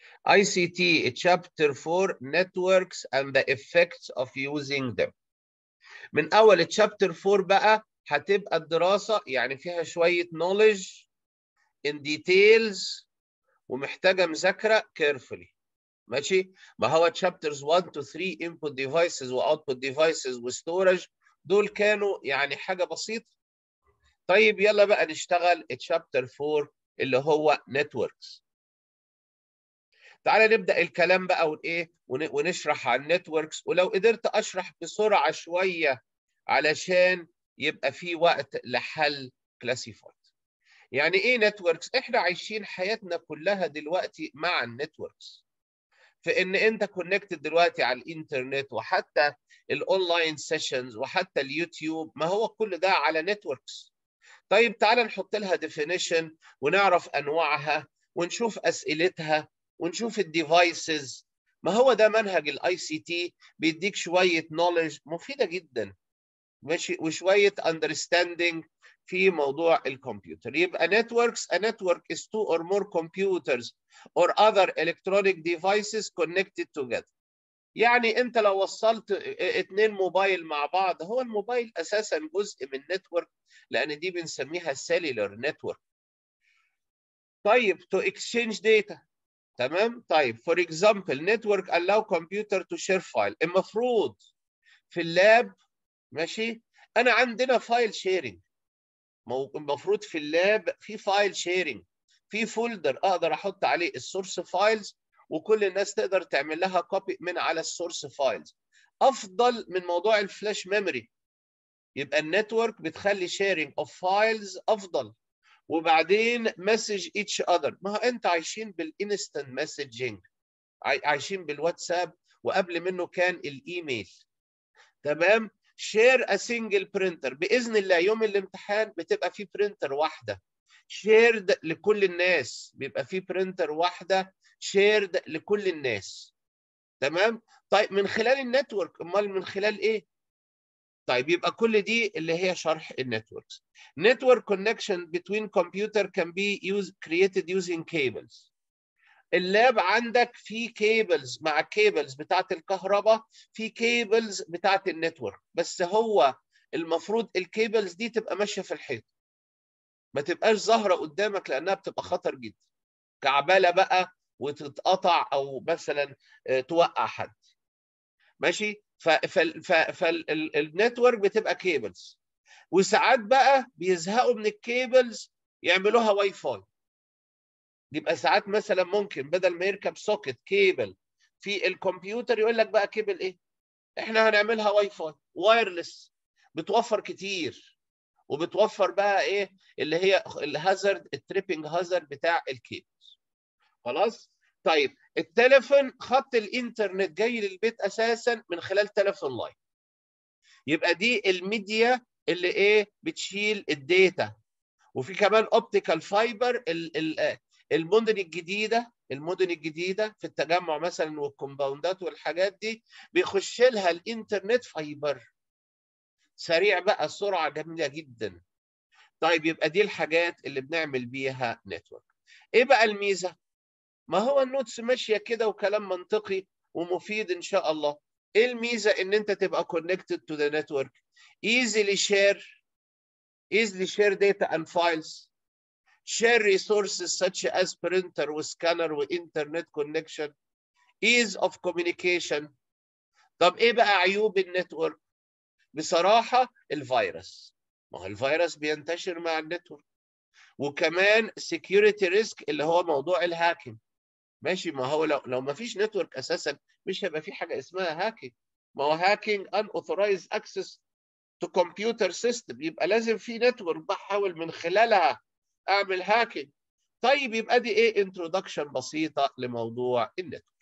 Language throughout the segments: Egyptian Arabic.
ICT chapter 4 networks and the effects of using them من اول chapter 4 بقى هتبقى الدراسة يعني فيها شوية knowledge in details ومحتاجة مذاكرة carefully ماشي ما هو chapters 1 to 3 input devices و output devices و storage دول كانوا يعني حاجة بسيطة طيب يلا بقى نشتغل chapter 4 اللي هو networks تعالى نبدأ الكلام بقى وايه ونشرح عن networks ولو قدرت أشرح بسرعة شوية علشان يبقى في وقت لحل كلاسيفايد يعني ايه نتوركس احنا عايشين حياتنا كلها دلوقتي مع النتوركس فان انت كونكتد دلوقتي على الانترنت وحتى الاونلاين سيشنز وحتى اليوتيوب ما هو كل ده على نتوركس طيب تعالى نحط لها ديفينيشن ونعرف انواعها ونشوف اسئلتها ونشوف الديفايسز ما هو ده منهج الاي سي تي بيديك شويه نولج مفيده جدا ماشي وشويه understanding في موضوع الكمبيوتر يبقى networks a network is two or more computers or other electronic devices connected together يعني انت لو وصلت اتنين موبايل مع بعض هو الموبايل اساسا جزء من نتورك لان دي بنسميها cellular network طيب to exchange data تمام طيب for example network allow computer to share file المفروض في اللاب ماشي انا عندنا فايل شيرنج المفروض في اللاب في فايل شيرنج في فولدر اقدر احط عليه السورس فايلز وكل الناس تقدر تعمل لها كوبي من على السورس فايلز افضل من موضوع الفلاش ميموري يبقى النتورك بتخلي شيرنج اوف فايلز افضل وبعدين مسج ايتش اذر ما هو انت عايشين بالانستنت مسجنج عايشين بالواتساب وقبل منه كان الايميل تمام شير ا سنجل برينتر باذن الله يوم الامتحان بتبقى في برينتر واحده شيرد لكل الناس بيبقى في برينتر واحده شيرد لكل الناس تمام طيب من خلال النتورك امال من خلال ايه طيب يبقى كل دي اللي هي شرح النتوركس network connection between computer can be used created using cables اللاب عندك في كيبلز مع الكيبلز بتاعت الكهرباء في كيبلز بتاعت النتورك بس هو المفروض الكيبلز دي تبقى ماشيه في الحيط ما تبقاش ظاهره قدامك لانها بتبقى خطر جدا كعباله بقى وتتقطع او مثلا توقع حد ماشي فالنتورك بتبقى كيبلز وساعات بقى بيزهقوا من الكيبلز يعملوها واي فاي يبقى ساعات مثلا ممكن بدل ما يركب سوكت كيبل في الكمبيوتر يقول لك بقى كيبل ايه احنا هنعملها واي فاي وايرلس بتوفر كتير وبتوفر بقى ايه اللي هي الهازارد التريبنج هازارد بتاع الكيبل خلاص طيب التليفون خط الانترنت جاي للبيت اساسا من خلال تليفون لاين يبقى دي الميديا اللي ايه بتشيل الداتا وفي كمان اوبتيكال فايبر المدن الجديده المدن الجديده في التجمع مثلا والكومباوندات والحاجات دي بيخش لها الانترنت فايبر سريع بقى سرعه جميله جدا طيب يبقى دي الحاجات اللي بنعمل بيها نتورك ايه بقى الميزه ما هو النوتس ماشيه كده وكلام منطقي ومفيد ان شاء الله ايه الميزه ان انت تبقى connected to the network easily share easily share data and files share resources such as printer وسكانر وانترنت connection ease of communication طب ايه بقى عيوب النتورك بصراحه الفيروس ما هو الفيروس بينتشر مع النتورك وكمان security risk اللي هو موضوع الهاكينج ماشي ما هو لو لو ما فيش نتورك اساسا مش هيبقى في حاجه اسمها هاكينج ما هو هاكينج unauthorized access to computer system يبقى لازم في نتورك بحاول من خلالها اعمل هاكينج طيب يبقى دي ايه انترودكشن بسيطه لموضوع النتورك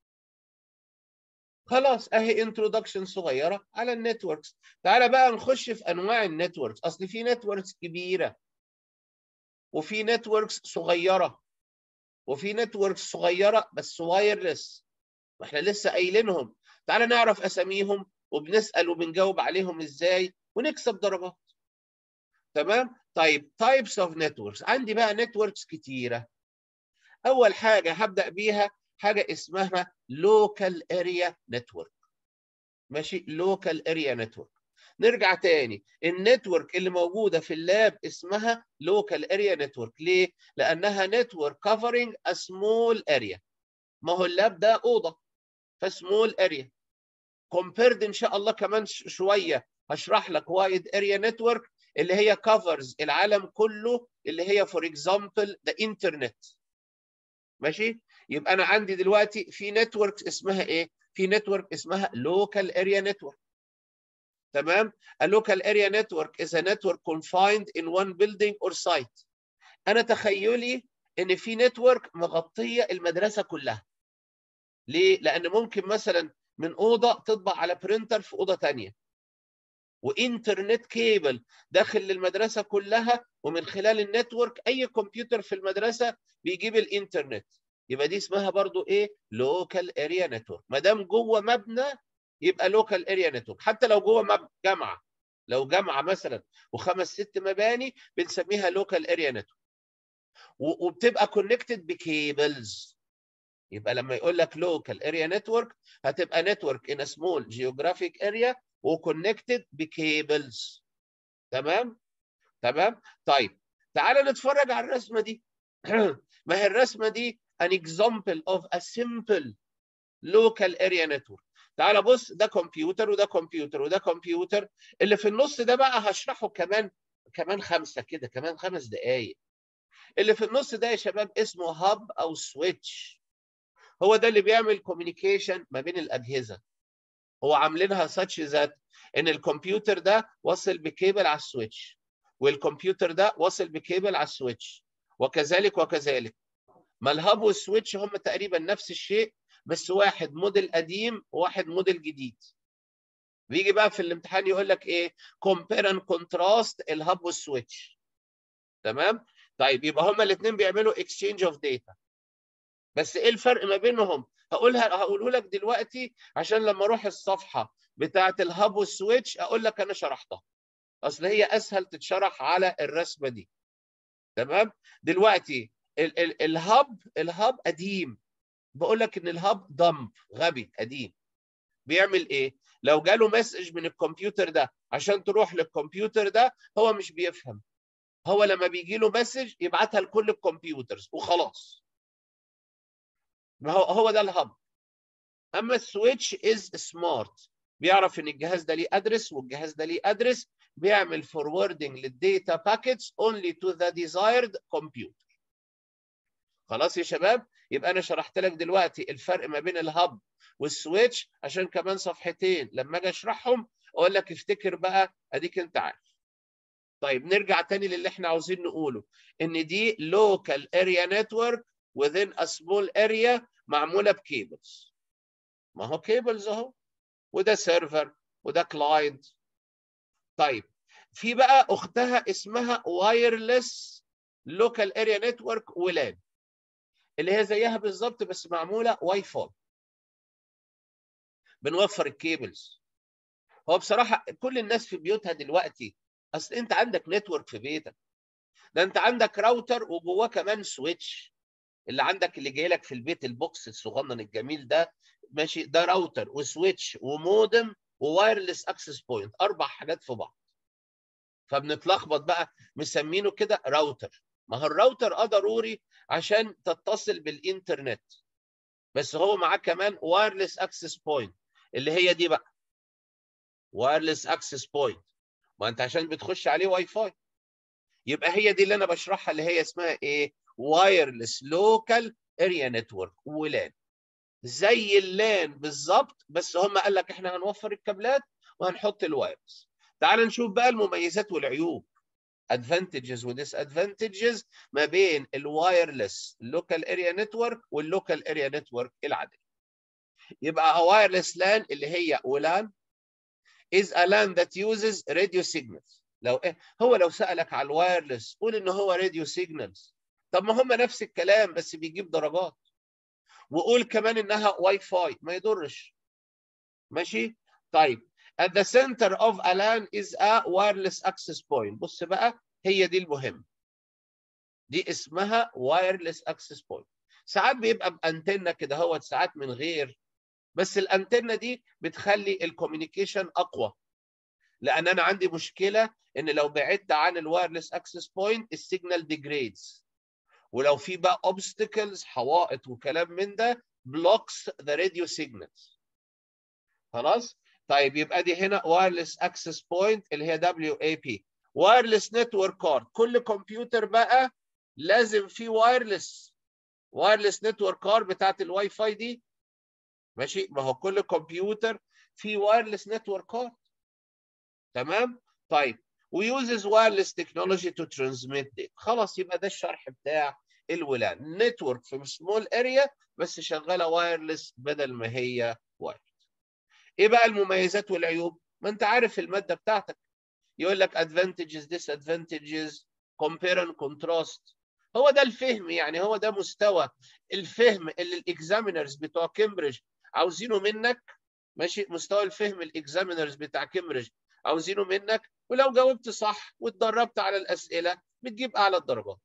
خلاص اهي انترودكشن صغيره على النتوركس تعالى بقى نخش في انواع النتوركس اصل في نتوركس كبيره وفي نتوركس صغيره وفي نتوركس صغيره بس وايرلس واحنا لسه قايلينهم تعالى نعرف اساميهم وبنسال وبنجاوب عليهم ازاي ونكسب درجات تمام طيب تايبس اوف نتوركس عندي بقى نتوركس كتيره اول حاجه هبدا بيها حاجه اسمها لوكال اريا نتورك ماشي لوكال اريا نتورك نرجع تاني النتورك اللي موجوده في اللاب اسمها لوكال اريا نتورك ليه لانها نتورك كفرنج ا سمول اريا ما هو اللاب ده اوضه فسمول اريا كومبيرد ان شاء الله كمان شويه هشرح لك وايد اريا نتورك اللي هي كفرز العالم كله اللي هي فور اكزامبل ذا انترنت ماشي يبقى انا عندي دلوقتي في نتورك اسمها ايه في نتورك اسمها لوكال اريا نتورك تمام a local area network is a network confined in one building or site انا تخيلي ان في نتورك مغطيه المدرسه كلها ليه لان ممكن مثلا من اوضه تطبع على برينتر في اوضه ثانيه وانترنت كيبل داخل للمدرسه كلها ومن خلال النتورك اي كمبيوتر في المدرسه بيجيب الانترنت يبقى دي اسمها برضو ايه لوكال اريا نتورك ما دام جوه مبنى يبقى لوكال اريا نتورك حتى لو جوه جامعه لو جامعه مثلا وخمس ست مباني بنسميها لوكال اريا نتورك وبتبقى كونكتد بكيبلز يبقى لما يقول لك لوكال اريا نتورك هتبقى نتورك ان سمول جيوغرافيك اريا وكونكتد بكيبلز تمام تمام طيب تعال نتفرج على الرسمه دي ما هي الرسمه دي an example of a simple local area network تعال بص ده كمبيوتر وده كمبيوتر وده كمبيوتر اللي في النص ده بقى هشرحه كمان كمان خمسه كده كمان خمس دقائق اللي في النص ده يا شباب اسمه هاب او سويتش هو ده اللي بيعمل كوميونيكيشن ما بين الاجهزه هو عاملينها ساتش ذات ان الكمبيوتر ده وصل بكيبل على السويتش والكمبيوتر ده وصل بكيبل على السويتش وكذلك وكذلك ما الهاب والسويتش هم تقريبا نفس الشيء بس واحد موديل قديم وواحد موديل جديد بيجي بقى في الامتحان يقول لك ايه كومبير اند كونتراست الهاب والسويتش تمام طيب يبقى هما الاثنين بيعملوا اكسشينج اوف داتا بس ايه الفرق ما بينهم هقولها هقوله لك دلوقتي عشان لما اروح الصفحه بتاعه الهاب والسويتش اقول لك انا شرحتها اصل هي اسهل تتشرح على الرسمه دي تمام دلوقتي ال ال الهاب الهاب قديم بقول لك ان الهاب ضمب غبي قديم بيعمل ايه لو جاله مسج من الكمبيوتر ده عشان تروح للكمبيوتر ده هو مش بيفهم هو لما بيجي له مسج يبعتها لكل الكمبيوترز وخلاص ما هو هو ده الهاب اما السويتش از سمارت بيعرف ان الجهاز ده ليه ادرس والجهاز ده ليه ادرس بيعمل فوروردنج للديتا باكيتس اونلي تو ذا ديزايرد كمبيوتر خلاص يا شباب يبقى انا شرحت لك دلوقتي الفرق ما بين الهاب والسويتش عشان كمان صفحتين لما اجي اشرحهم اقول لك افتكر بقى اديك انت عارف طيب نرجع تاني للي احنا عاوزين نقوله ان دي لوكال اريا نتورك within a small area معموله بكيبلز ما هو كيبلز اهو وده سيرفر وده كلاينت طيب في بقى اختها اسمها وايرلس لوكال اريا نتورك ولان اللي هي زيها بالظبط بس معموله واي فاي بنوفر الكيبلز هو بصراحه كل الناس في بيوتها دلوقتي اصل انت عندك نتورك في بيتك ده انت عندك راوتر وجواه كمان سويتش اللي عندك اللي جاي لك في البيت البوكس الصغنن الجميل ده ماشي ده راوتر وسويتش ومودم ووايرلس اكسس بوينت اربع حاجات في بعض فبنتلخبط بقى مسمينه كده راوتر ما هو الراوتر اه ضروري عشان تتصل بالانترنت بس هو معاه كمان وايرلس اكسس بوينت اللي هي دي بقى وايرلس اكسس بوينت ما انت عشان بتخش عليه واي فاي يبقى هي دي اللي انا بشرحها اللي هي اسمها ايه وايرلس لوكال اريا نتورك ولان زي اللان بالظبط بس هم قال لك احنا هنوفر الكابلات وهنحط الوايرلس تعال نشوف بقى المميزات والعيوب advantages و disadvantages ما بين الوايرلس لوكال اريا نتورك واللوكال اريا نتورك العاديه يبقى وايرلس لان اللي هي ولان is a LAN that uses radio signals لو إيه هو لو سألك على الوايرلس قول ان هو راديو سيجنالز طب ما هم نفس الكلام بس بيجيب درجات وقول كمان انها واي فاي ما يضرش ماشي طيب at the center of a LAN is a wireless access point بص بقى هي دي المهم دي اسمها wireless access point ساعات بيبقى بانتنه كده هو ساعات من غير بس الانتنه دي بتخلي الكوميونيكيشن اقوى لان انا عندي مشكله ان لو بعدت عن الوايرلس اكسس بوينت السيجنال ديجريدز ولو في بقى اوبستكلز حوائط وكلام من ده blocks the radio signals خلاص طيب يبقى دي هنا وايرلس اكسس بوينت اللي هي دبليو اي بي وايرلس نتورك كارد كل كمبيوتر بقى لازم فيه وايرلس وايرلس نتورك كارد بتاعت الواي فاي دي ماشي ما هو كل كمبيوتر فيه وايرلس نتورك كارد تمام طيب ويوزز وايرلس تكنولوجي تو ترانسميت ديت خلاص يبقى ده الشرح بتاع الولان نتورك في سمول اريا بس شغاله وايرلس بدل ما هي وايرد ايه بقى المميزات والعيوب ما انت عارف الماده بتاعتك يقول لك advantages disadvantages compare and contrast هو ده الفهم يعني هو ده مستوى الفهم اللي الاكزامينرز بتوع كامبريدج عاوزينه منك ماشي مستوى الفهم الاكزامينرز بتاع كامبريدج عاوزينه منك ولو جاوبت صح واتدربت على الاسئله بتجيب اعلى الدرجات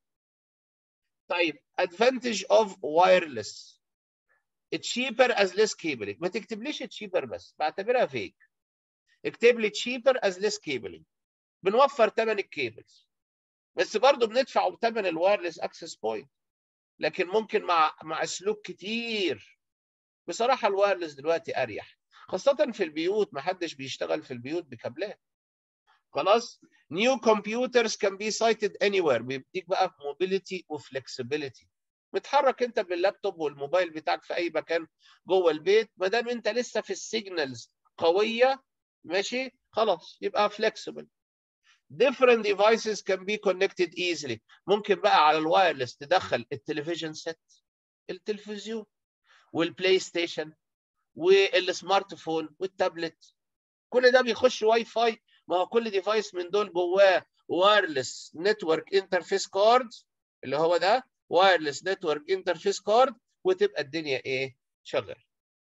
طيب advantage of wireless cheaper as less cabling ما تكتبليش cheaper بس بعتبرها فيك اكتب لي cheaper as less cabling بنوفر ثمن الكيبلز بس برضه بندفع ثمن الوايرلس اكسس بوينت لكن ممكن مع مع سلوك كتير بصراحه الوايرلس دلوقتي اريح خاصه في البيوت ما حدش بيشتغل في البيوت بكابلات خلاص نيو كمبيوترز كان بي سايتد اني وير بيديك بقى موبيليتي وفلكسبيليتي متحرك انت باللابتوب والموبايل بتاعك في اي مكان جوه البيت ما دام انت لسه في السيجنالز قويه ماشي خلاص يبقى فلكسبل different devices can be connected easily ممكن بقى على الوايرلس تدخل التلفزيون سيت التلفزيون والبلاي ستيشن والسمارت فون والتابلت كل ده بيخش واي فاي ما هو كل ديفايس من دول جواه وايرلس نتورك انترفيس كارد اللي هو ده وايرلس نتورك انترفيس كارد وتبقى الدنيا ايه شغال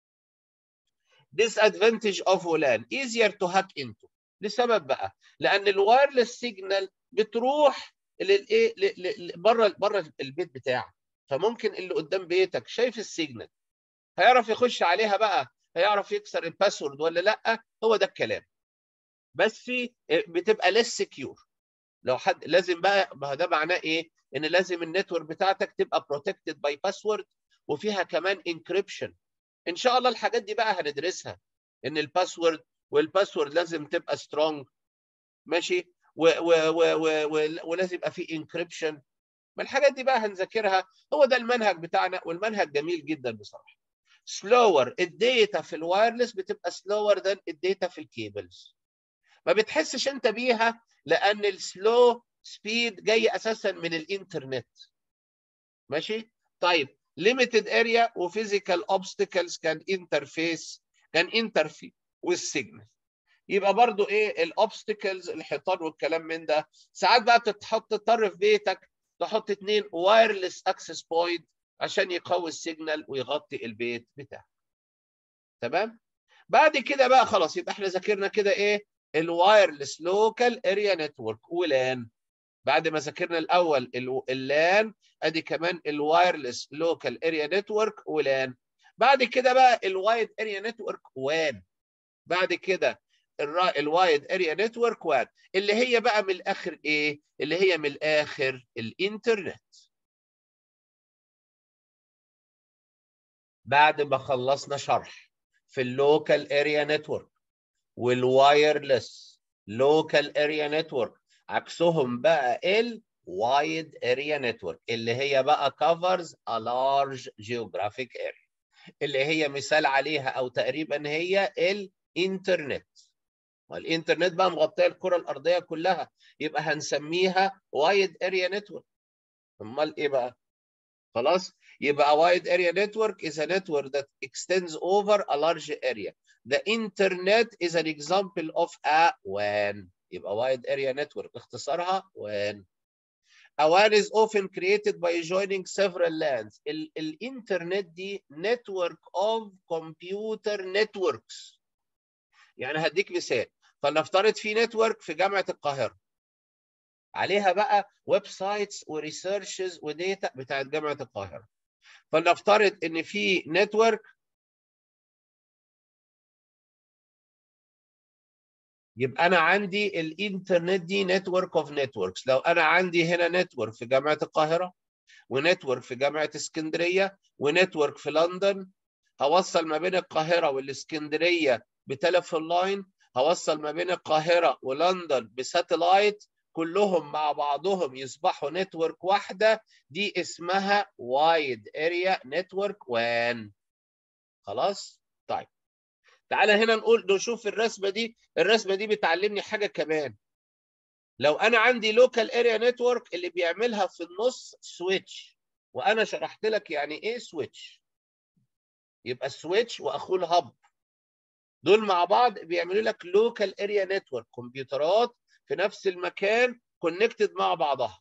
disadvantage of WLAN easier to hack into لسبب بقى لان الوايرلس سيجنال بتروح للايه بره بره البيت بتاعك فممكن اللي قدام بيتك شايف السيجنال هيعرف يخش عليها بقى هيعرف يكسر الباسورد ولا لا هو ده الكلام بس في بتبقى ليس سكيور لو حد لازم بقى ما ده معناه ايه ان لازم النتورك بتاعتك تبقى بروتكتد باي باسورد وفيها كمان انكريبشن ان شاء الله الحاجات دي بقى هندرسها ان الباسورد والباسورد لازم تبقى سترونج ماشي و و و و و ولازم يبقى في انكريبشن ما الحاجات دي بقى هنذاكرها هو ده المنهج بتاعنا والمنهج جميل جدا بصراحه سلور الداتا في الوايرلس بتبقى سلور ذان الداتا في الكيبلز ما بتحسش انت بيها لان السلو سبيد جاي اساسا من الانترنت ماشي طيب limited area وفيزيكال obstacles كان انترفيس كان انترفي والسيجنال يبقى برضو ايه الاوبستكلز الحيطان والكلام من ده ساعات بقى تتحط تضطر في بيتك تحط اثنين وايرلس اكسس بوينت عشان يقوي السيجنال ويغطي البيت بتاعك تمام بعد كده بقى خلاص يبقى احنا ذاكرنا كده ايه الوايرلس لوكال اريا نتورك ولان بعد ما ذاكرنا الاول اللان ادي كمان الوايرلس لوكال اريا نتورك ولان بعد كده بقى الوايد اريا نتورك وان بعد كده الوايد اريا نتورك وان اللي هي بقى من الاخر ايه اللي هي من الاخر الانترنت بعد ما خلصنا شرح في اللوكال اريا نتورك والوايرلس لوكال اريا نتورك عكسهم بقى الوايد اريا نتورك اللي هي بقى covers a large geographic area اللي هي مثال عليها او تقريبا هي الانترنت والانترنت بقى مغطيه الكره الارضيه كلها يبقى هنسميها وايد اريا نتورك امال ايه بقى خلاص يبقى wide area network is a network that extends over a large area the internet is an example of a WAN يبقى wide area network اختصارها WAN A WAN is often created by joining several LANs. ال الانترنت دي network of computer networks. يعني هديك مثال فلنفترض في نتورك في جامعة القاهرة. عليها بقى ويب سايتس وريسيرشز وديتا بتاعت جامعة القاهرة. فلنفترض ان في نتورك يبقى انا عندي الانترنت دي نتورك اوف نتوركس لو انا عندي هنا نتورك في جامعه القاهره ونتورك في جامعه اسكندريه ونتورك في لندن هوصل ما بين القاهره والاسكندريه بتليفون لاين هوصل ما بين القاهره ولندن بساتلايت كلهم مع بعضهم يصبحوا نتورك واحده دي اسمها وايد اريا نتورك وان خلاص طيب تعالى هنا نقول نشوف الرسمه دي الرسمه دي بتعلمني حاجه كمان لو انا عندي لوكال اريا نتورك اللي بيعملها في النص سويتش وانا شرحت لك يعني ايه سويتش يبقى السويتش واخوه الهب دول مع بعض بيعملوا لك لوكال اريا نتورك كمبيوترات في نفس المكان كونكتد مع بعضها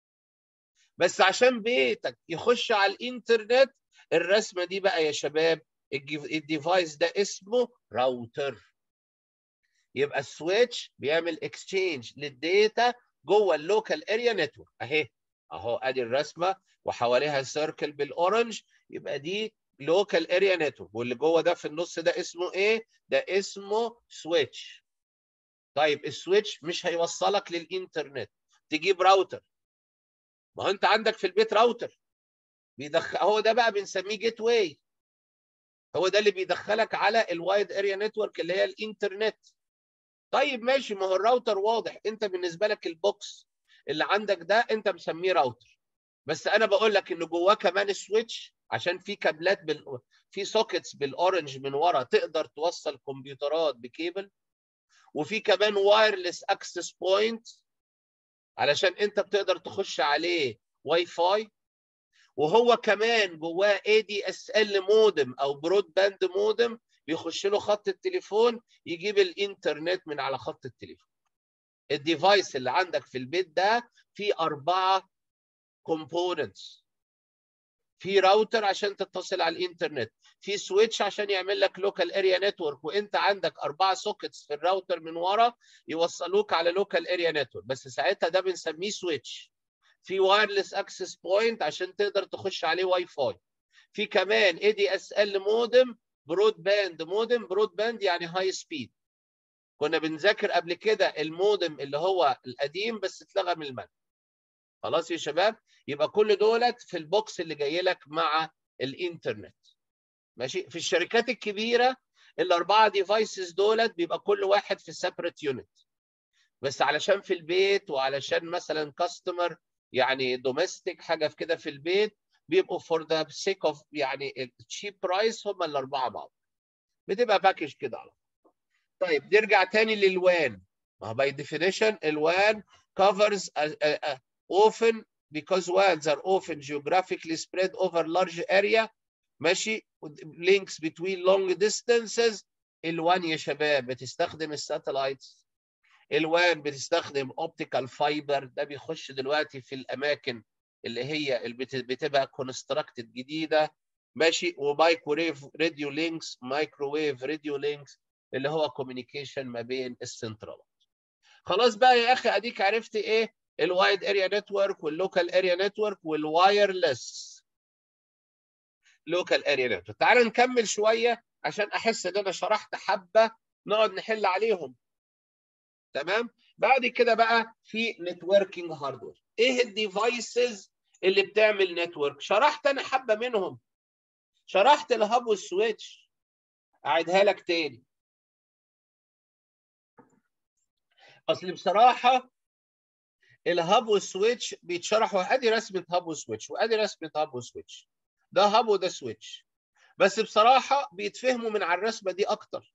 بس عشان بيتك يخش على الانترنت الرسمه دي بقى يا شباب الديفايس ده اسمه راوتر يبقى السويتش بيعمل اكسشينج للداتا جوه اللوكال اريا نتورك اهي اهو ادي الرسمه وحواليها سيركل بالاورنج يبقى دي لوكال اريا نتورك واللي جوه ده في النص ده اسمه ايه؟ ده اسمه سويتش طيب السويتش مش هيوصلك للانترنت تجيب راوتر ما هو انت عندك في البيت راوتر بيدخل هو ده بقى بنسميه جيت واي هو ده اللي بيدخلك على الوايد اريا نتورك اللي هي الانترنت طيب ماشي ما هو الراوتر واضح انت بالنسبه لك البوكس اللي عندك ده انت مسميه راوتر بس انا بقول لك ان جواه كمان سويتش عشان في كابلات بال... في سوكيتس بالاورنج من ورا تقدر توصل كمبيوترات بكيبل وفي كمان وايرلس اكسس بوينت علشان انت بتقدر تخش عليه واي فاي وهو كمان جواه اي دي اس ال مودم او برود باند مودم بيخش له خط التليفون يجيب الانترنت من على خط التليفون الديفايس اللي عندك في البيت ده فيه أربعة كومبوننتس في راوتر عشان تتصل على الانترنت في سويتش عشان يعمل لك لوكال اريا نتورك وانت عندك اربعه سوكيتس في الراوتر من ورا يوصلوك على لوكال اريا نتورك بس ساعتها ده بنسميه سويتش في وايرلس اكسس بوينت عشان تقدر تخش عليه واي فاي في كمان اي دي اس ال مودم برود باند مودم برود باند يعني هاي سبيد كنا بنذاكر قبل كده المودم اللي هو القديم بس اتلغى من المنهج خلاص يا شباب يبقى كل دولت في البوكس اللي جاي لك مع الانترنت ماشي في الشركات الكبيره الاربعه ديفايسز دولت بيبقى كل واحد في سيبريت يونت بس علشان في البيت وعلشان مثلا كاستمر يعني دوميستيك حاجه في كده في البيت بيبقوا فور ذا سيك اوف يعني التشيب برايس هم الاربعه بعض بتبقى باكج كده على طيب نرجع تاني للوان ما هو باي ديفينيشن الوان covers a, a, a often because WANs are often geographically spread over large area ماشي links between long distances الوان يا شباب بتستخدم الساتلايتس الوان بتستخدم اوبتيكال فايبر ده بيخش دلوقتي في الاماكن اللي هي اللي بتبقى كونستراكتد جديده ماشي ومايكرويف راديو لينكس مايكروويف راديو لينكس اللي هو كوميونيكيشن ما بين السنترالات خلاص بقى يا اخي اديك عرفت ايه الوايد اريا نتورك واللوكال اريا نتورك والوايرلس لوكال اريا نتورك تعال نكمل شويه عشان احس ان انا شرحت حبه نقعد نحل عليهم تمام بعد كده بقى في نتوركينج هاردوير ايه الديفايسز اللي بتعمل نتورك شرحت انا حبه منهم شرحت الهاب والسويتش اعيدها لك تاني اصل بصراحه الهاب والسويتش بيتشرحوا ادي رسمه هاب وسويتش وادي رسمه هاب وسويتش ده هاب وده سويتش بس بصراحه بيتفهموا من على الرسمه دي اكتر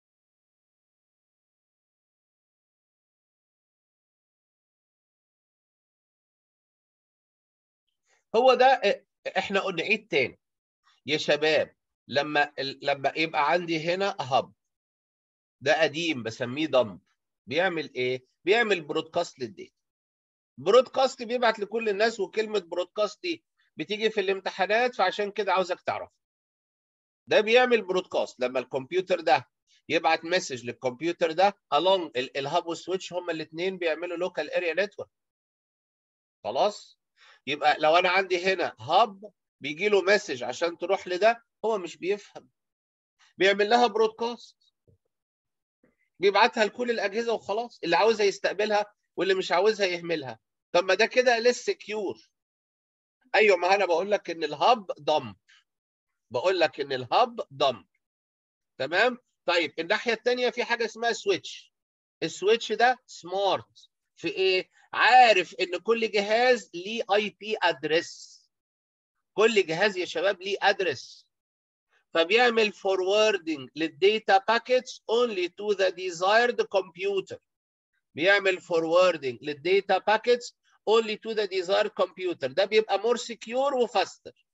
هو ده احنا قلنا عيد تاني يا شباب لما لما يبقى عندي هنا هاب ده قديم بسميه دمب بيعمل ايه؟ بيعمل برودكاست للداتا برودكاست بيبعت لكل الناس وكلمه برودكاست دي بتيجي في الامتحانات فعشان كده عاوزك تعرف ده بيعمل برودكاست لما الكمبيوتر ده يبعت مسج للكمبيوتر ده along الهاب والسويتش هما الاثنين بيعملوا لوكال اريا نتورك خلاص يبقى لو انا عندي هنا هاب بيجي له مسج عشان تروح لده هو مش بيفهم بيعمل لها برودكاست بيبعتها لكل الاجهزه وخلاص اللي عاوزها يستقبلها واللي مش عاوزها يهملها طب ما ده كده لسه سكيور ايوه ما انا بقول لك ان الهاب ضم بقول لك ان الهاب ضم تمام طيب الناحيه الثانيه في حاجه اسمها سويتش السويتش ده سمارت في ايه عارف ان كل جهاز ليه اي بي ادرس كل جهاز يا شباب ليه ادرس فبيعمل فوروردنج للديتا باكيتس only to the desired computer بيعمل فوروردنج للديتا باكيتس only to the desired computer ده بيبقى more secure وفاستر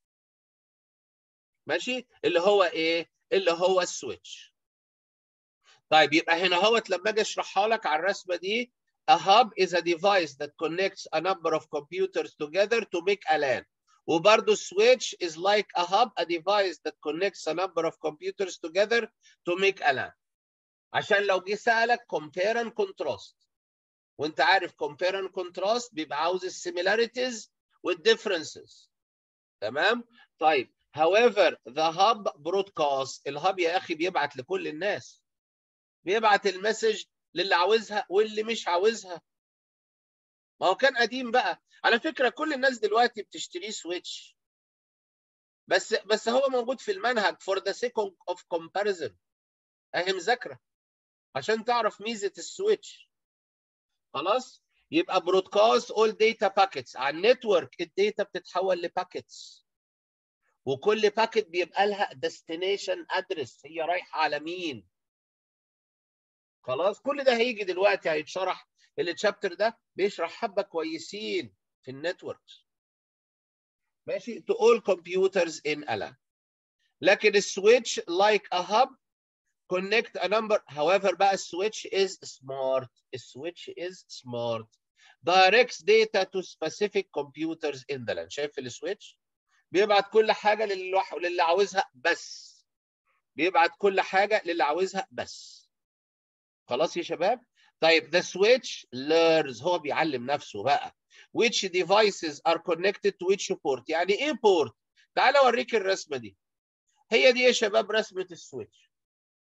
ماشي اللي هو ايه اللي هو السويتش طيب يبقى هنا هوت لما اجي اشرحها لك على الرسمه دي a hub is a device that connects a number of computers together to make a LAN وبرضه switch is like a hub a device that connects a number of computers together to make a LAN عشان لو جه سألك compare and contrast وانت عارف compare and contrast بيبقى عاوز السيميلاريتيز والديفرنسز تمام طيب however the hub broadcast الهاب يا اخي بيبعت لكل الناس بيبعت المسج للي عاوزها واللي مش عاوزها ما هو كان قديم بقى على فكره كل الناس دلوقتي بتشتري سويتش بس بس هو موجود في المنهج for the sake of comparison اهي مذاكره عشان تعرف ميزه السويتش خلاص يبقى برودكاست اول داتا باكيتس على النتورك الداتا بتتحول لباكيتس وكل باكيت بيبقى لها ديستنيشن ادرس هي رايحه على مين خلاص كل ده هيجي دلوقتي هيتشرح التشابتر ده بيشرح حبه كويسين في النتورك ماشي to all computers in LAN لكن السويتش like a hub connect a number however بقى السويتش is smart السويتش is smart directs data to specific computers in the LAN شايف السويتش بيبعت كل حاجه للي للي عاوزها بس بيبعت كل حاجه للي عاوزها بس خلاص يا شباب طيب the switch learns هو بيعلم نفسه بقى which devices are connected to which port يعني ايه port تعال اوريك الرسمه دي هي دي يا شباب رسمه السويتش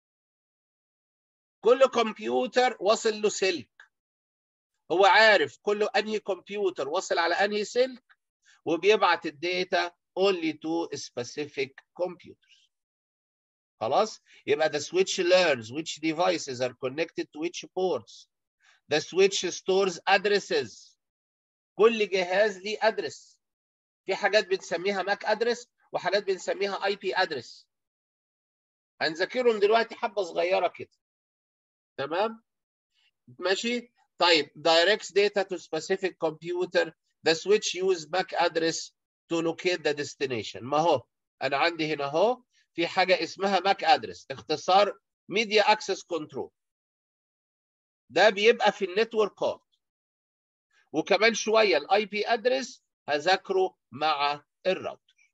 كل كمبيوتر واصل له سلك هو عارف كل انهي كمبيوتر واصل على انهي سلك وبيبعت الداتا only to specific computers خلاص يبقى the switch learns which devices are connected to which ports the switch stores addresses كل جهاز ليه ادرس في حاجات بنسميها ماك ادرس وحاجات بنسميها اي بي ادرس هنذاكرهم دلوقتي حبه صغيره كده تمام ماشي طيب directs data to specific computer the switch use MAC address to locate the destination ما هو انا عندي هنا اهو في حاجه اسمها MAC address اختصار media access control ده بيبقى في النتورك كارد وكمان شويه الاي بي ادرس هذاكره مع الراوتر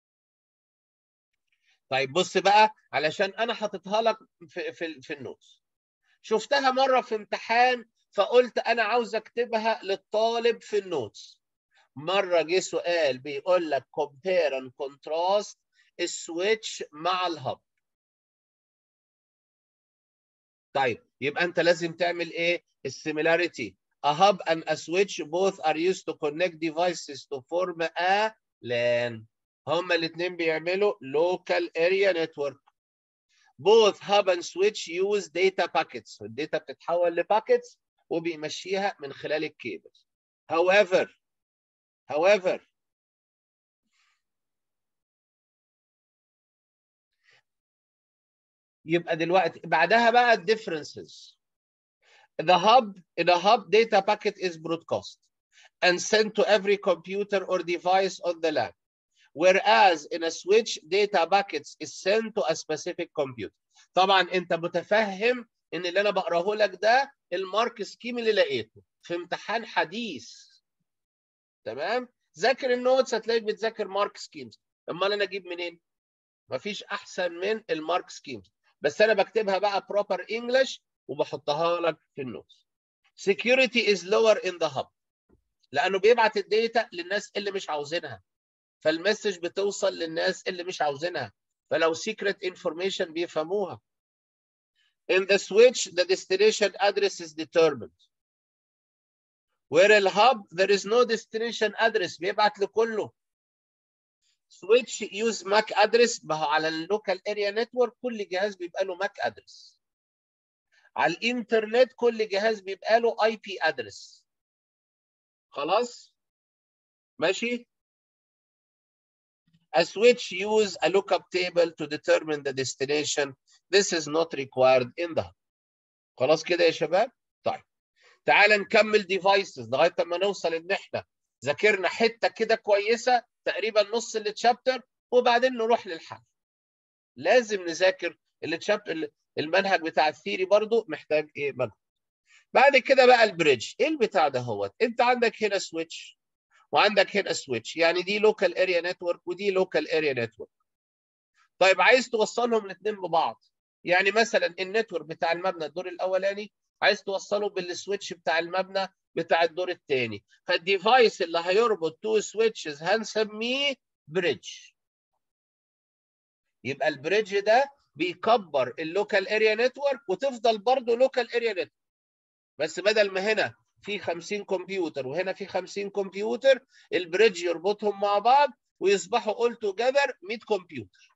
طيب بص بقى علشان انا حاططها لك في في, في النوتس شفتها مره في امتحان فقلت انا عاوز اكتبها للطالب في النوتس مره جه سؤال بيقول لك compare and contrast السويتش مع الهب طيب يبقى انت لازم تعمل ايه السيميلاريتي a hub and a switch both are used to connect devices to form a LAN هما الاثنين بيعملوا local area network both hub and switch use data packets الداتا بتتحول لباكيتس وبيمشيها من خلال الكيبل however however يبقى دلوقتي بعدها بقى الديفرنسز the hub in a hub data packet is broadcast and sent to every computer or device on the LAN whereas in a switch data packets is sent to a specific computer طبعا انت متفهم ان اللي انا بقراه لك ده المارك سكيم اللي لقيته في امتحان حديث تمام ذاكر النوتس هتلاقيك بتذاكر مارك سكيمز امال انا اجيب منين مفيش احسن من المارك سكيمز بس انا بكتبها بقى بروبر انجلش وبحطها لك في النوتس security is lower in the hub لانه بيبعت الداتا للناس اللي مش عاوزينها فالمسج بتوصل للناس اللي مش عاوزينها فلو secret information بيفهموها in the switch the destination address is determined where الهاب there is no destination address بيبعت لكله switch use MAC address ما هو على اللوكال اريا نتورك كل جهاز بيبقى له MAC address على الانترنت كل جهاز بيبقى له اي بي ادرس خلاص ماشي A switch use a lookup table to determine the destination. This is not required in the hub. خلاص كده يا شباب؟ طيب تعال نكمل devices لغايه ما نوصل ان احنا ذاكرنا حته كده كويسه تقريبا نص التشابتر وبعدين نروح للحل. لازم نذاكر التشابتر المنهج بتاع الثيري برضو محتاج ايه مجهود. بعد كده بقى البريدج، ايه البتاع ده هو؟ انت عندك هنا سويتش وعندك هنا سويتش يعني دي لوكال اريا نتورك ودي لوكال اريا نتورك طيب عايز توصلهم الاثنين ببعض يعني مثلا النتورك بتاع المبنى الدور الاولاني عايز توصله بالسويتش بتاع المبنى بتاع الدور الثاني فالديفايس اللي هيربط تو سويتشز هنسميه بريدج يبقى البريدج ده بيكبر اللوكال اريا نتورك وتفضل برضه لوكال اريا نتورك بس بدل ما هنا في 50 كمبيوتر وهنا في 50 كمبيوتر البريدج يربطهم مع بعض ويصبحوا all together 100 كمبيوتر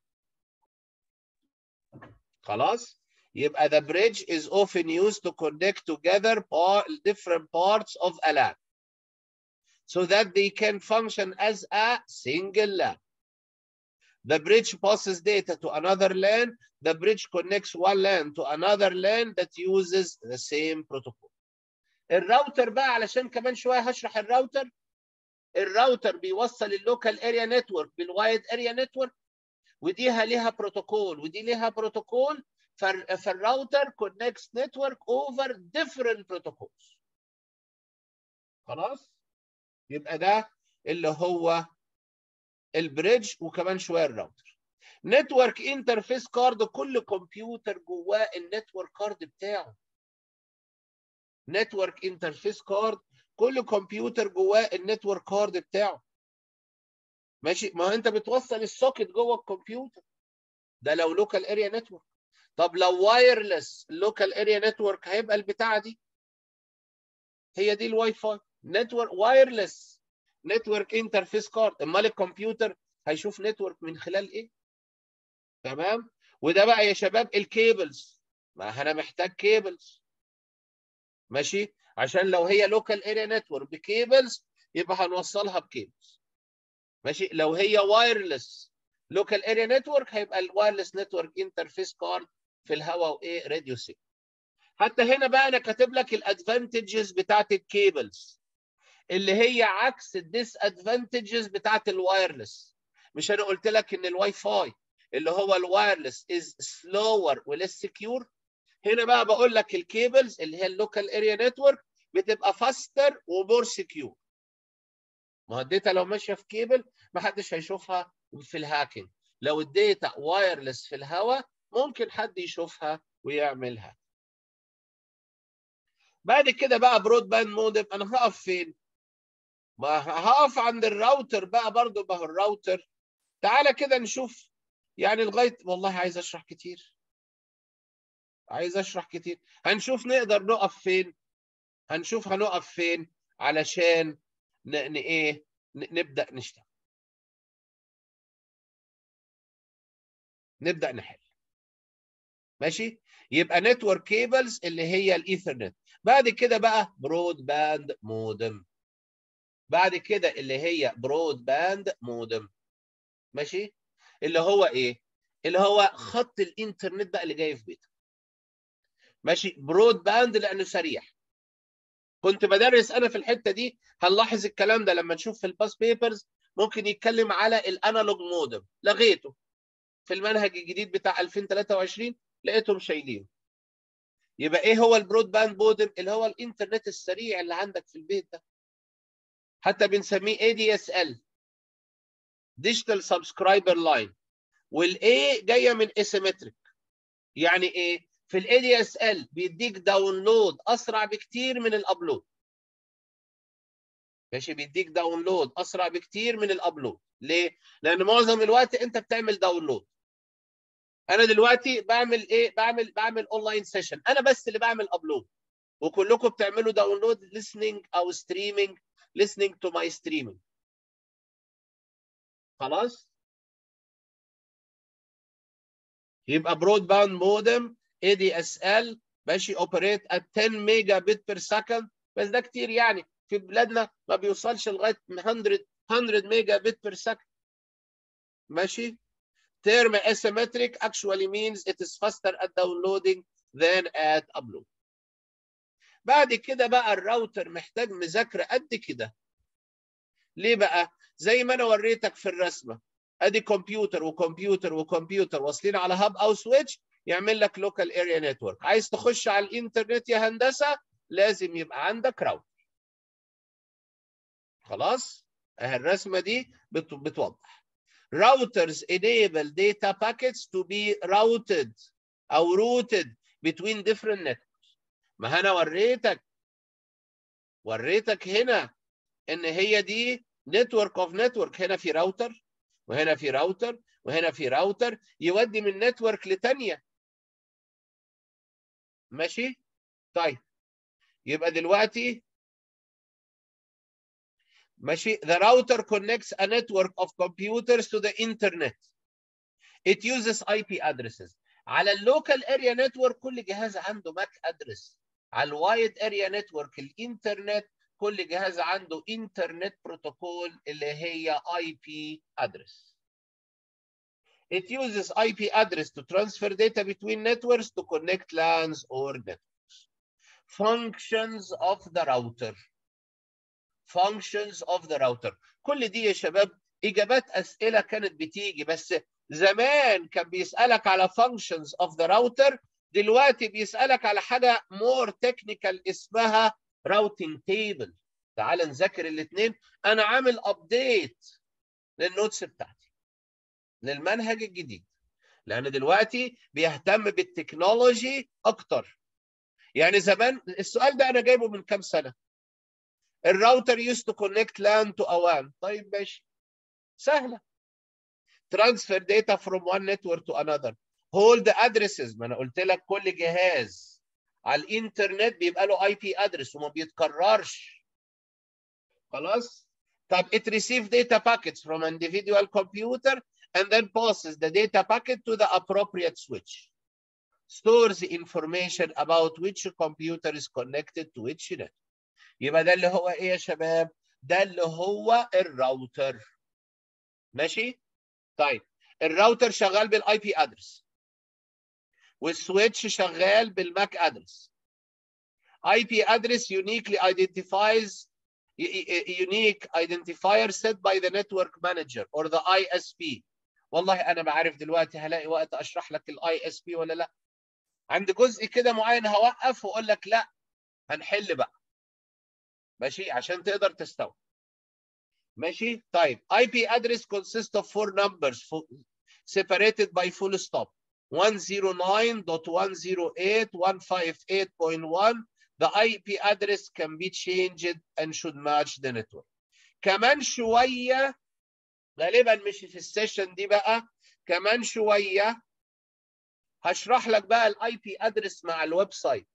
خلاص يبقى the bridge is often used to connect together different parts of a LAN so that they can function as a single LAN. The bridge passes data to another LAN. The bridge connects one LAN to another LAN that uses the same protocol. الراوتر بقى علشان كمان شويه هشرح الراوتر الراوتر بيوصل اللوكال اريا نتورك بالوايد اريا نتورك ودي ليها بروتوكول ودي ليها بروتوكول فالراوتر كونكتس نتورك اوفر ديفرنت بروتوكولز خلاص يبقى ده اللي هو البريدج وكمان شويه الراوتر نتورك انترفيس كارد كل كمبيوتر جواه النتورك كارد بتاعه نتورك انترفيس كارد كل كمبيوتر جواه النتورك كارد بتاعه ماشي ما هو انت بتوصل السوكت جوه الكمبيوتر ده لو لوكال اريا نتورك طب لو وايرلس لوكال اريا نتورك هيبقى البتاعه دي هي دي الواي فاي نتورك وايرلس نتورك انترفيس كارد امال الكمبيوتر هيشوف نتورك من خلال ايه تمام وده بقى يا شباب الكيبلز ما انا محتاج كيبلز ماشي عشان لو هي لوكال اريا نتورك بكيبلز يبقى هنوصلها بكيبلز ماشي لو هي وايرلس لوكال اريا نتورك هيبقى الوايرلس نتورك انترفيس كارد في الهواء وايه راديو سيك حتى هنا بقى انا كاتب لك الادفانتجز بتاعت الكيبلز اللي هي عكس الديس ادفانتجز بتاعت الوايرلس مش انا قلت لك ان الواي فاي اللي هو الوايرلس از سلور وليس سكيور هنا بقى بقول لك الكيبلز اللي هي اللوكال اريا نتورك بتبقى فاستر ومور سكيور ما هو الداتا لو ماشيه في كيبل ما حدش هيشوفها في الهاكينج لو الداتا وايرلس في الهواء ممكن حد يشوفها ويعملها بعد كده بقى برود باند مودم انا هقف فين ما هقف عند الراوتر بقى برضو ما هو الراوتر تعالى كده نشوف يعني لغايه والله عايز اشرح كتير عايز اشرح كتير هنشوف نقدر نقف فين هنشوف هنقف فين علشان ن... ن... ايه ن... نبدا نشتغل نبدا نحل ماشي يبقى نتورك كيبلز اللي هي الايثرنت بعد كده بقى برود باند مودم بعد كده اللي هي برود باند مودم ماشي اللي هو ايه اللي هو خط الانترنت بقى اللي جاي في بيتك ماشي برود باند لانه سريع كنت بدرس انا في الحته دي هنلاحظ الكلام ده لما نشوف في الباس بيبرز ممكن يتكلم على الانالوج مودم لغيته في المنهج الجديد بتاع 2023 لقيتهم شايلينه يبقى ايه هو البرود باند مودم اللي هو الانترنت السريع اللي عندك في البيت ده حتى بنسميه اي دي اس ال ديجيتال سبسكرايبر لاين والاي جايه من اسيمتريك يعني ايه في الاي دي اس ال بيديك داونلود اسرع بكتير من الابلود ماشي بيديك داونلود اسرع بكتير من الابلود ليه لان معظم الوقت انت بتعمل داونلود انا دلوقتي بعمل ايه بعمل بعمل اونلاين سيشن انا بس اللي بعمل ابلود وكلكم بتعملوا داونلود listening او streaming listening to my streaming خلاص يبقى برود باوند مودم اي دي اس ال ماشي اوبريت at 10 ميجا بت بير سكند بس ده كتير يعني في بلادنا ما بيوصلش لغايه 100 100 ميجا بت بير سكند ماشي term asymmetric actually means it is faster at downloading than at upload بعد كده بقى الراوتر محتاج مذاكره قد كده ليه بقى زي ما انا وريتك في الرسمه ادي كمبيوتر وكمبيوتر وكمبيوتر واصلين على هاب او سويتش يعمل لك لوكال اريا نتورك عايز تخش على الانترنت يا هندسه لازم يبقى عندك راوتر خلاص اهي الرسمه دي بت- بتوضح routers enable data packets to be routed او routed between different networks ما انا وريتك وريتك هنا ان هي دي نتورك اوف نتورك هنا في راوتر وهنا في راوتر وهنا في راوتر يودي من نتورك لتانية ماشي طيب يبقى دلوقتي ماشي the router connects a network of computers to the internet it uses IP addresses على اللوكال اريا نتورك كل جهاز عنده ماك ادرس على الوايد اريا نتورك الانترنت كل جهاز عنده انترنت بروتوكول اللي هي اي بي ادرس It uses IP address to transfer data between networks to connect LANs or networks. Functions of the router. Functions of the router. كل دي يا شباب إجابات أسئلة كانت بتيجي بس زمان كان بيسألك على functions of the router دلوقتي بيسألك على حاجة more technical اسمها routing table. تعال نذاكر الاثنين أنا عامل update للنوتس بتاعتي. للمنهج الجديد لان دلوقتي بيهتم بالتكنولوجي اكتر يعني زمان السؤال ده انا جايبه من كام سنه الراوتر used to connect LAN to a WAN طيب ماشي سهله transfer data from one network to another hold addresses ما انا قلت لك كل جهاز على الانترنت بيبقى له اي بي ادرس وما بيتكررش خلاص طب it receive data packets from individual computer and then passes the data packet to the appropriate switch. Stores the information about which computer is connected to which network. يبقى ده اللي هو ايه يا شباب؟ ده اللي هو الراوتر. ماشي؟ طيب الراوتر شغال بالاي بي ادرس. والسويتش شغال بالماك ادرس. اي بي ادرس uniquely identifies unique identifier set by the network manager or the ISP. والله انا بعرف دلوقتي هلاقي وقت اشرح لك الاي اس بي ولا لا عند جزء كده معين هوقف واقول لك لا هنحل بقى ماشي عشان تقدر تستوعب ماشي طيب اي بي address consists of four numbers separated by full stop 109.108.158.1 the IP address can be changed and should match the network كمان شويه غالبا مش في السيشن دي بقى كمان شويه هشرح لك بقى الاي بي ادرس مع الويب سايت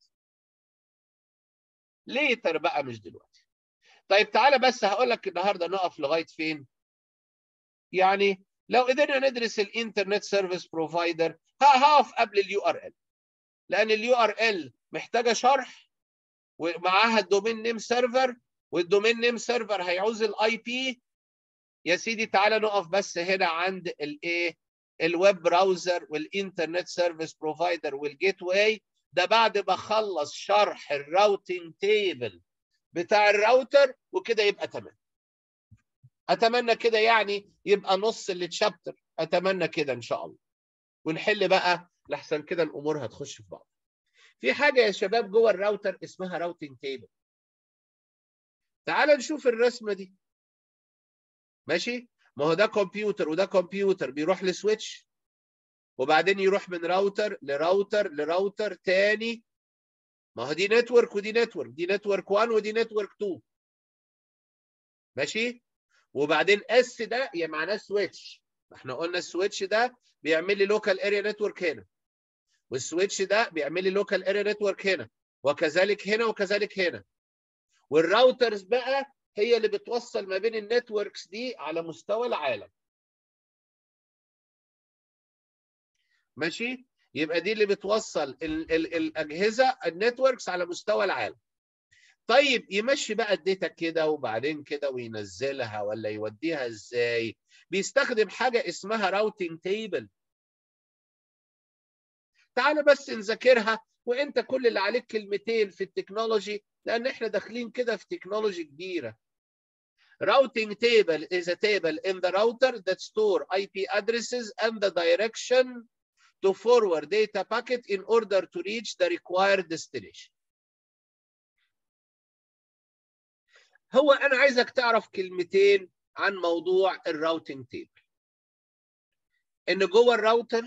ليتر بقى مش دلوقتي طيب تعالى بس هقول لك النهارده نقف لغايه فين يعني لو قدرنا ندرس الانترنت سيرفيس بروفايدر هقف قبل اليو ار ال لان اليو ار ال محتاجه شرح ومعاها الدومين نيم سيرفر والدومين نيم سيرفر هيعوز الاي بي يا سيدي تعالى نقف بس هنا عند الايه الويب براوزر والانترنت سيرفيس بروفايدر والجيت واي ده بعد ما اخلص شرح الراوتنج تيبل بتاع الراوتر وكده يبقى تمام اتمنى كده يعني يبقى نص التشابتر اتمنى كده ان شاء الله ونحل بقى لحسن كده الامور هتخش في بعض في حاجه يا شباب جوه الراوتر اسمها راوتنج تيبل تعال نشوف الرسمه دي ماشي ما هو ده كمبيوتر وده كمبيوتر بيروح لسويتش وبعدين يروح من راوتر لراوتر لراوتر تاني ما هو دي نتورك ودي نتورك دي نتورك 1 ودي نتورك 2 ماشي وبعدين اس ده يا معناه سويتش احنا قلنا السويتش ده بيعمل لي لوكال اريا نتورك هنا والسويتش ده بيعمل لي لوكال اريا نتورك هنا وكذلك هنا وكذلك هنا والراوترز بقى هي اللي بتوصل ما بين النتوركس دي على مستوى العالم ماشي يبقى دي اللي بتوصل ال ال الاجهزه النتوركس على مستوى العالم طيب يمشي بقى الداتا كده وبعدين كده وينزلها ولا يوديها ازاي بيستخدم حاجه اسمها راوتنج تيبل تعال بس نذاكرها وانت كل اللي عليك كلمتين في التكنولوجي لان احنا داخلين كده في تكنولوجي كبيره Routing table is a table in the router that store IP addresses and the direction to forward data packet in order to reach the required destination. هو انا عايزك تعرف كلمتين عن موضوع الراوتنج تيبل. ان جوه الراوتر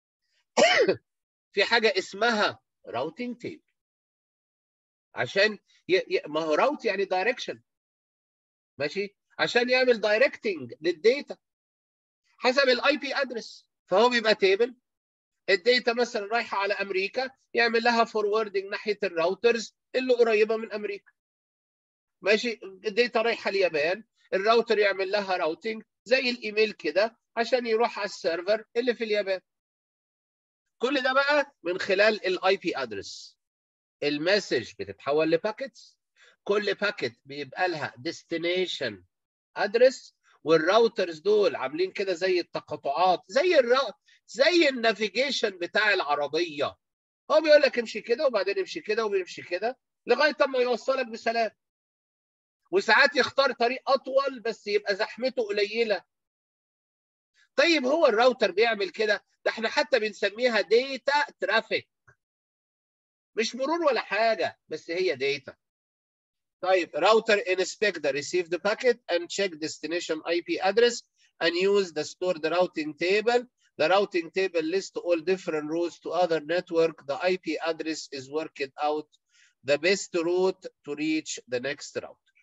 في حاجه اسمها راوتنج تيبل. عشان ي... ي... ما هو راوت يعني دايركشن ماشي عشان يعمل دايركتنج للديتا حسب الاي بي ادرس فهو بيبقى تيبل الداتا مثلا رايحه على امريكا يعمل لها فوروردنج ناحيه الراوترز اللي قريبه من امريكا ماشي الداتا رايحه اليابان الراوتر يعمل لها راوتنج زي الايميل كده عشان يروح على السيرفر اللي في اليابان كل ده بقى من خلال الاي بي ادرس المسج بتتحول لباكيتس كل باكيت بيبقى لها ديستنيشن ادرس والراوترز دول عاملين كده زي التقاطعات زي الرا... زي النافيجيشن بتاع العربيه هو بيقول لك امشي كده وبعدين امشي كده وبيمشي كده لغايه اما يوصلك بسلام وساعات يختار طريق اطول بس يبقى زحمته قليله طيب هو الراوتر بيعمل كده ده احنا حتى بنسميها ديتا ترافيك مش مرور ولا حاجه بس هي ديتا طيب router inspect the received packet and check destination IP address and use the stored routing table. The routing table lists all different routes to other network. The IP address is worked out the best route to reach the next router.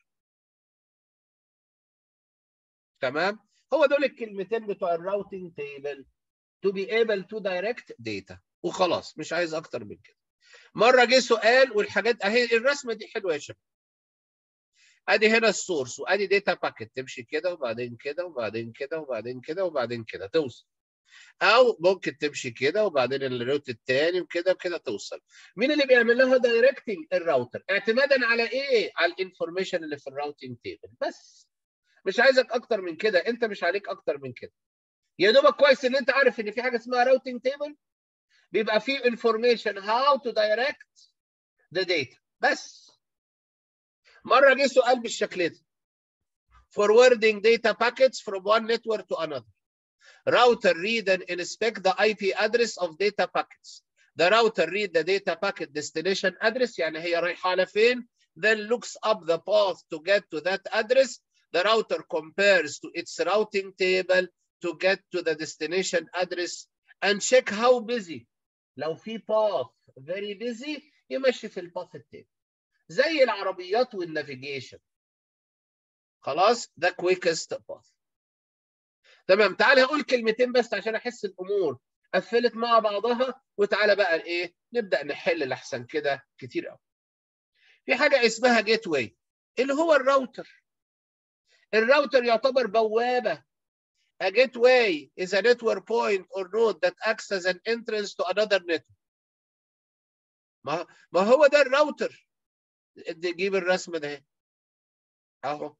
تمام؟ هو دول الكلمتين بتوع الراوتنج تيبل to be able to direct data وخلاص مش عايز اكتر من كده. مره جه سؤال والحاجات اهي الرسمه دي حلوه يا شباب. ادي هنا السورس وادي داتا باكيت تمشي كده وبعدين كده وبعدين كده وبعدين كده وبعدين كده توصل او ممكن تمشي كده وبعدين الروت الثاني وكده وكده توصل مين اللي بيعمل لها دايركتنج الراوتر اعتمادا على ايه على الانفورميشن اللي في الراوتنج تيبل بس مش عايزك اكتر من كده انت مش عليك اكتر من كده يا دوبك كويس ان انت عارف ان في حاجه اسمها راوتنج تيبل بيبقى فيه انفورميشن هاو تو دايركت ذا داتا بس مره جه سؤال بالشكل ده forwarding data packets from one network to another router read and inspect the IP address of data packets the router read the data packet destination address يعني هي رايحه على فين then looks up the path to get to that address the router compares to its routing table to get to the destination address and check how busy لو في path very busy يمشي في الباث التاني زي العربيات والنافيجيشن خلاص ده كويكست باث تمام تعالى هقول كلمتين بس عشان احس الامور قفلت مع بعضها وتعالى بقى ايه نبدا نحل الاحسن كده كتير قوي في حاجه اسمها جيت واي اللي هو الراوتر الراوتر يعتبر بوابه A gateway is a network point or node that acts as an entrance to another network. ما ما هو ده الراوتر جيب الرسم ده اهو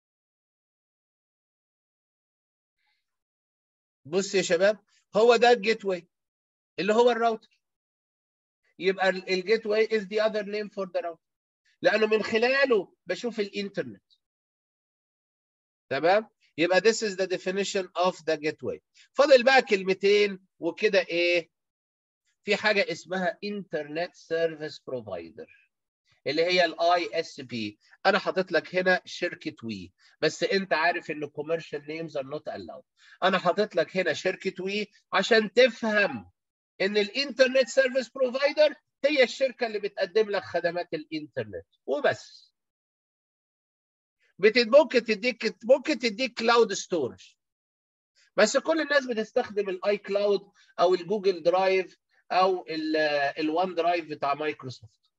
بص يا شباب هو ده الجيت واي اللي هو الراوتر يبقى الجيت واي is the other name for the router لانه من خلاله بشوف الانترنت تمام يبقى this is the definition of the gateway فاضل بقى كلمتين وكده ايه في حاجه اسمها انترنت سيرفيس بروفايدر اللي هي الاي اس بي انا حاطط لك هنا شركه وي بس انت عارف ان commercial names are not allowed انا حاطط لك هنا شركه وي عشان تفهم ان الانترنت سيرفيس بروفايدر هي الشركه اللي بتقدم لك خدمات الانترنت وبس ممكن تديك ممكن تديك كلاود ستورج بس كل الناس بتستخدم الاي كلاود او الجوجل درايف او الوان درايف بتاع مايكروسوفت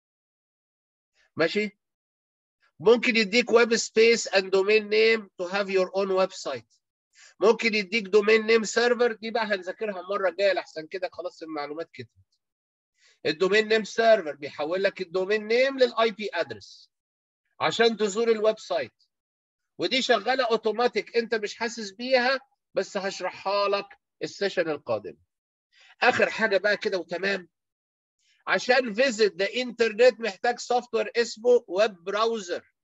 ماشي ممكن يديك ويب سبيس اند دومين نيم تو هاف يور اون ويب سايت ممكن يديك دومين نيم سيرفر دي بقى هنذاكرها المره الجايه لحسن كده خلاص المعلومات كترت الدومين نيم سيرفر بيحول لك الدومين نيم للاي بي ادرس عشان تزور الويب سايت ودي شغاله اوتوماتيك انت مش حاسس بيها بس هشرحها لك السيشن القادم اخر حاجه بقى كده وتمام عشان فيزيت ذا انترنت محتاج سوفت وير اسمه ويب براوزر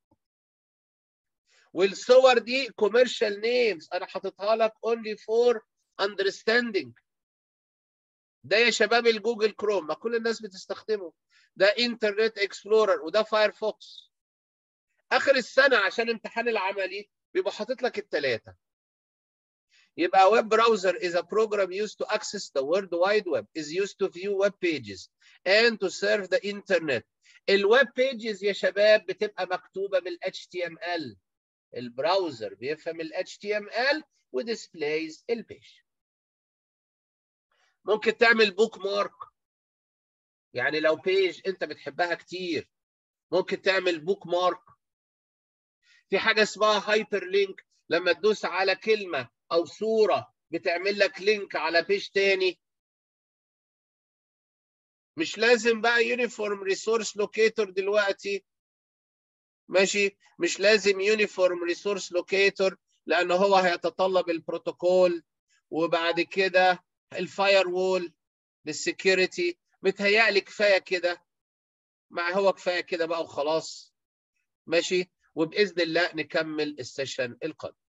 والصور دي كوميرشال نيمز انا حاططها لك اونلي فور اندرستاندينج ده يا شباب الجوجل كروم ما كل الناس بتستخدمه ده انترنت اكسبلورر وده فايرفوكس اخر السنه عشان امتحان العملي بيبقى حاطط لك الثلاثه يبقى web browser is a program used to access the world wide web is used to view web pages and to serve the internet الويب pages يا شباب بتبقى مكتوبه بال HTML البراوزر بيفهم ال HTML وديسبلايز البيج ممكن تعمل بوك مارك يعني لو بيج انت بتحبها كتير ممكن تعمل بوك مارك في حاجه اسمها هايبر لينك لما تدوس على كلمه او صوره بتعمل لك لينك على بيج تاني مش لازم بقى يونيفورم ريسورس لوكيتور دلوقتي ماشي مش لازم يونيفورم ريسورس لوكيتور لان هو هيتطلب البروتوكول وبعد كده الفاير وول للسكيورتي متهيألي كفايه كده ما هو كفايه كده بقى وخلاص ماشي وباذن الله نكمل السيشن القادم